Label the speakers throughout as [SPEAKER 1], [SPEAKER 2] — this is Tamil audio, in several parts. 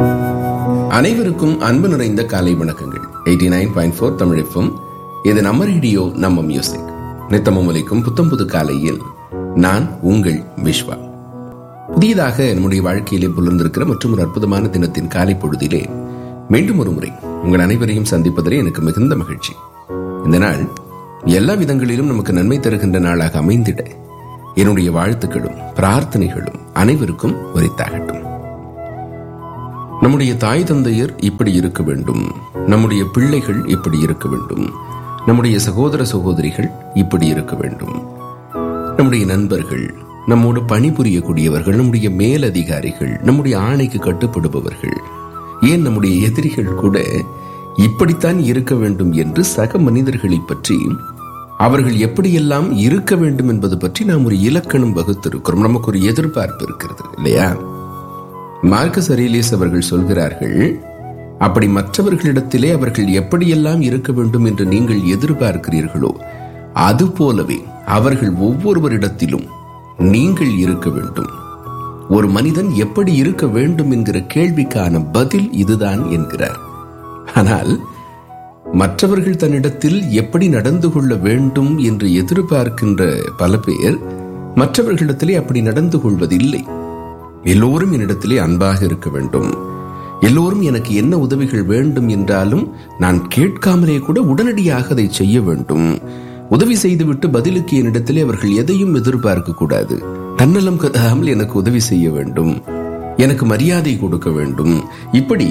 [SPEAKER 1] அனைவருக்கும் அன்பு நிறைந்த காலை வணக்கங்கள் எயிட்டி நைன் பாயிண்ட் ஃபோர் தமிழிப்பும் இது நம்ம ரேடியோ நம்ம மியூசிக் நித்தமும் ஒலிக்கும் புத்தம் புது காலையில் நான் உங்கள் விஸ்வா புதியதாக நம்முடைய வாழ்க்கையிலே புலர்ந்திருக்கிற மற்றும் ஒரு அற்புதமான தினத்தின் காலை பொழுதிலே மீண்டும் ஒரு முறை உங்கள் அனைவரையும் சந்திப்பதிலே எனக்கு மிகுந்த மகிழ்ச்சி இந்த நாள் எல்லா விதங்களிலும் நமக்கு நன்மை தருகின்ற நாளாக அமைந்திட என்னுடைய வாழ்த்துக்களும் பிரார்த்தனைகளும் அனைவருக்கும் உரித்தாகட்டும் நம்முடைய தாய் தந்தையர் இப்படி இருக்க வேண்டும் நம்முடைய பிள்ளைகள் இப்படி இருக்க வேண்டும் நம்முடைய சகோதர சகோதரிகள் இப்படி இருக்க வேண்டும் நம்முடைய நண்பர்கள் நம்மோடு பணிபுரியக்கூடியவர்கள் நம்முடைய மேலதிகாரிகள் நம்முடைய ஆணைக்கு கட்டுப்படுபவர்கள் ஏன் நம்முடைய எதிரிகள் கூட இப்படித்தான் இருக்க வேண்டும் என்று சக மனிதர்களை பற்றி அவர்கள் எப்படியெல்லாம் இருக்க வேண்டும் என்பது பற்றி நாம் ஒரு இலக்கணம் வகுத்திருக்கிறோம் நமக்கு ஒரு எதிர்பார்ப்பு இருக்கிறது இல்லையா மார்க்கஸ் அரேலியஸ் அவர்கள் சொல்கிறார்கள் அப்படி மற்றவர்களிடத்திலே அவர்கள் எப்படியெல்லாம் இருக்க வேண்டும் என்று நீங்கள் எதிர்பார்க்கிறீர்களோ அது போலவே அவர்கள் ஒவ்வொருவரிடத்திலும் நீங்கள் இருக்க வேண்டும் ஒரு மனிதன் எப்படி இருக்க வேண்டும் என்கிற கேள்விக்கான பதில் இதுதான் என்கிறார் ஆனால் மற்றவர்கள் தன்னிடத்தில் எப்படி நடந்து கொள்ள வேண்டும் என்று எதிர்பார்க்கின்ற பல பேர் மற்றவர்களிடத்திலே அப்படி நடந்து கொள்வதில்லை எல்லோரும் என்னிடத்திலே அன்பாக இருக்க வேண்டும் எல்லோரும் எனக்கு என்ன உதவிகள் வேண்டும் என்றாலும் நான் கேட்காமலே கூட உடனடியாக அதை செய்ய வேண்டும் உதவி செய்துவிட்டு பதிலுக்கு என்னிடத்திலே அவர்கள் எதையும் எதிர்பார்க்க கூடாது தன்னலம் கதாமல் எனக்கு உதவி செய்ய வேண்டும் எனக்கு மரியாதை கொடுக்க வேண்டும் இப்படி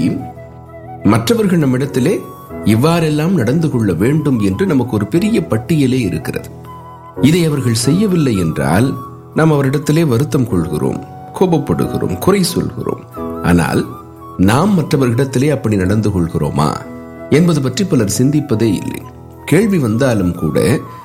[SPEAKER 1] மற்றவர்கள் நம்மிடத்திலே இவ்வாறெல்லாம் நடந்து கொள்ள வேண்டும் என்று நமக்கு ஒரு பெரிய பட்டியலே இருக்கிறது இதை அவர்கள் செய்யவில்லை என்றால் நாம் அவரிடத்திலே வருத்தம் கொள்கிறோம் கோபப்படுகிறோம் குறை சொல்கிறோம் ஆனால் நாம் மற்றவர்களிடத்திலே அப்படி நடந்து கொள்கிறோமா என்பது பற்றி பலர் சிந்திப்பதே இல்லை கேள்வி வந்தாலும் கூட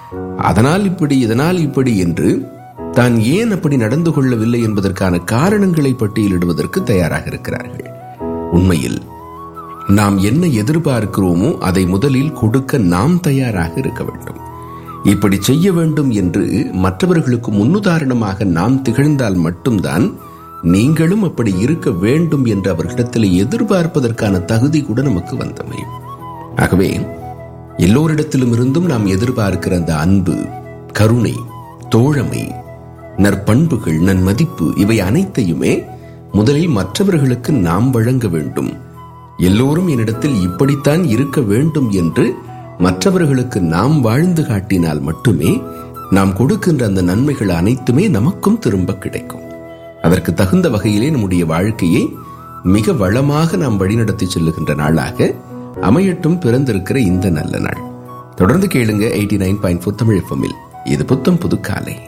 [SPEAKER 1] அதனால் இப்படி இதனால் இப்படி என்று தான் ஏன் அப்படி நடந்து கொள்ளவில்லை என்பதற்கான காரணங்களை பட்டியலிடுவதற்கு தயாராக இருக்கிறார்கள் உண்மையில் நாம் என்ன எதிர்பார்க்கிறோமோ அதை முதலில் கொடுக்க நாம் தயாராக இருக்க வேண்டும் இப்படி செய்ய வேண்டும் என்று மற்றவர்களுக்கு முன்னுதாரணமாக நாம் திகழ்ந்தால் மட்டும்தான் நீங்களும் அப்படி இருக்க வேண்டும் என்று அவர்களிடத்தில் எதிர்பார்ப்பதற்கான தகுதி கூட நமக்கு வந்தமையும் ஆகவே எல்லோரிடத்திலும் இருந்தும் நாம் எதிர்பார்க்கிற அந்த அன்பு கருணை தோழமை நற்பண்புகள் நன்மதிப்பு இவை அனைத்தையுமே முதலில் மற்றவர்களுக்கு நாம் வழங்க வேண்டும் எல்லோரும் என்னிடத்தில் இப்படித்தான் இருக்க வேண்டும் என்று மற்றவர்களுக்கு நாம் வாழ்ந்து காட்டினால் மட்டுமே நாம் கொடுக்கின்ற அந்த நன்மைகள் அனைத்துமே நமக்கும் திரும்ப கிடைக்கும் அதற்கு தகுந்த வகையிலே நம்முடைய வாழ்க்கையை மிக வளமாக நாம் வழிநடத்தி செல்லுகின்ற நாளாக அமையட்டும் பிறந்திருக்கிற இந்த நல்ல நாள் தொடர்ந்து கேளுங்க eighty nine point four Tamil எஃப்எம்மில் இது புத்தம் புது காலை